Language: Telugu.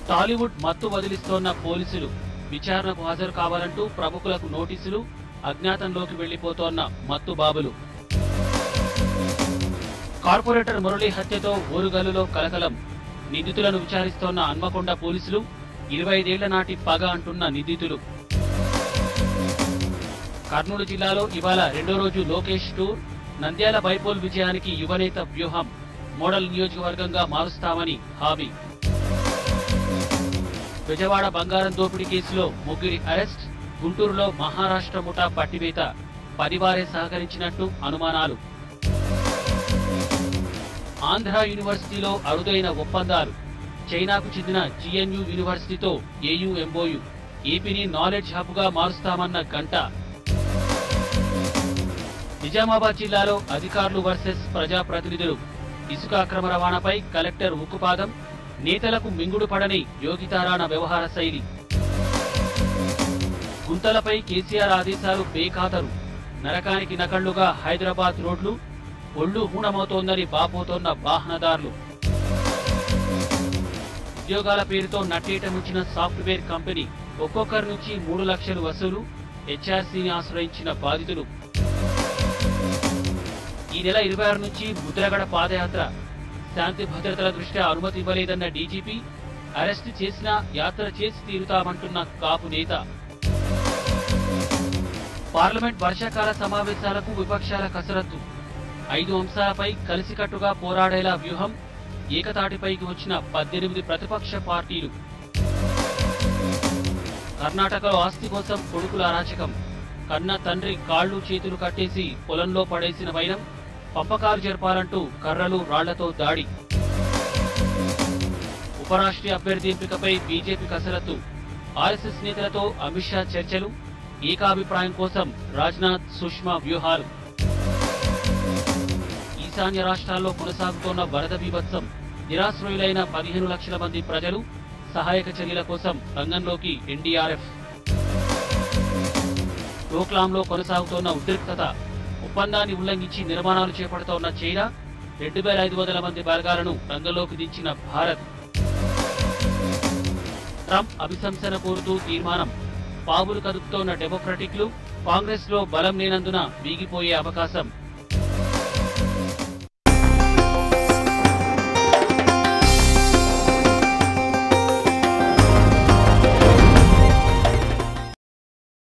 టాలీవుడ్ మత్తు వదిలిస్తోన్న పోలీసులు విచారణకు హాజరు కావాలంటూ ప్రముఖులకు నోటీసులు అజ్ఞాతంలోకి వెళ్లిపోతోన్న మత్తు బాబులు కార్పొరేటర్ మురళి హత్యతో ఓరుగల్లులో కలకలం నిందితులను విచారిస్తోన్న హన్మకొండ పోలీసులు ఇరవై ఐదేళ్ల నాటి పగ అంటున్న నిందితులు కర్నూలు జిల్లాలో ఇవాళ రెండో రోజు లోకేష్ టూర్ నంద్యాల బైపోల్ విజయానికి యువనేత వ్యూహం మోడల్ నియోజకవర్గంగా మారుస్తామని హామీ బెజవాడ బంగారం దోపిడీ కేసులో ముగ్గురి అరెస్ట్ గుంటూరులో మహారాష్ట్ర ముఠా పట్టివేత పదివారే సహకరించినట్టు అనుమానాలు ఆంధ్ర యూనివర్సిటీలో అరుదైన ఒప్పందాలు చైనాకు చెందిన జిఎన్యు యూనివర్సిటీతో ఏయు ఎంబోయు ఏపీని నాలెడ్జ్ హబ్ గా మారుస్తామన్న గంట నిజామాబాద్ జిల్లాలో అధికారులు వర్సెస్ ప్రజాప్రతినిధులు ఇసుక అక్రమ రవాణాపై కలెక్టర్ ఉక్కుపాదం నేతలకు మింగుడు పడని యోగితారాణ వ్యవహార శైలి గుంతలపై కేసీఆర్ ఆదేశాలు బేఖాతరు నరకానికి నకళ్లుగా హైదరాబాద్ రోడ్లు ఒళ్ళు హూణమవుతోందని బాపోతోన్న వాహనదారులు ఉద్యోగాల పేరుతో నట్టేట ముంచిన సాఫ్ట్వేర్ కంపెనీ ఒక్కొక్కరి నుంచి మూడు లక్షలు వసూలు హెచ్ఆర్సీని ఆశ్రయించిన బాధితులు ఈ నెల ఇరవై ఆరు నుంచి ముద్రగడ పాదయాత్ర శాంతి భద్రతల దృష్ట్యా అనుమతి ఇవ్వలేదన్న డీజీపీ అరెస్టు చేసినా యాత్ర చేసి తీరుతామంటున్న కాపు నేత పార్లమెంట్ వర్షాకాల సమావేశాలకు విపక్షాల కసరత్తు ఐదు అంశాలపై కలిసికట్టుగా పోరాడేలా వ్యూహం ఏకతాటిపైకి వచ్చిన పద్దెనిమిది ప్రతిపక్ష పార్టీలు కర్ణాటకలో ఆస్తి కోసం కొడుకుల అరాచకం కన్న తండ్రి కాళ్ళు చేతులు కట్టేసి పొలంలో పడేసిన వైనం పంపకాలు జరపాలంటూ కర్రలు రాళ్లతో దాడి ఉపరాష్ట్రీయ అభ్యర్థి ఎంపికపై బీజేపీ కసరత్తు ఆర్ఎస్ఎస్ నేతలతో అమిత్ షా చర్చలు ఏకాభిప్రాయం కోసం రాజ్నాథ్ సుష్మా వ్యూహాలు ఈశాన్య రాష్ట్రాల్లో కొనసాగుతోన్న వరద బీభత్సం నిరాశ్రయులైన పదిహేను లక్షల మంది ప్రజలు సహాయక చర్యల కోసం రంగంలోకి ఎన్డీఆర్ఎఫ్ డోక్లాంలో కొనసాగుతోన్న ఉద్రిక్తత ఒప్పందాన్ని ఉల్లంఘించి నిర్మాణాలు చేపడుతోన్న చైనా రెండు వేల ఐదు వందల మంది బలగాలను రంగంలోకి దించిన భారత్ ట్రంప్ అభిశంసన కోరుతూ తీర్మానం పావులు కదుపుతోన్న డెమోక్రటిక్లు కాంగ్రెస్ లో బలం లేనందున వీగిపోయే అవకాశం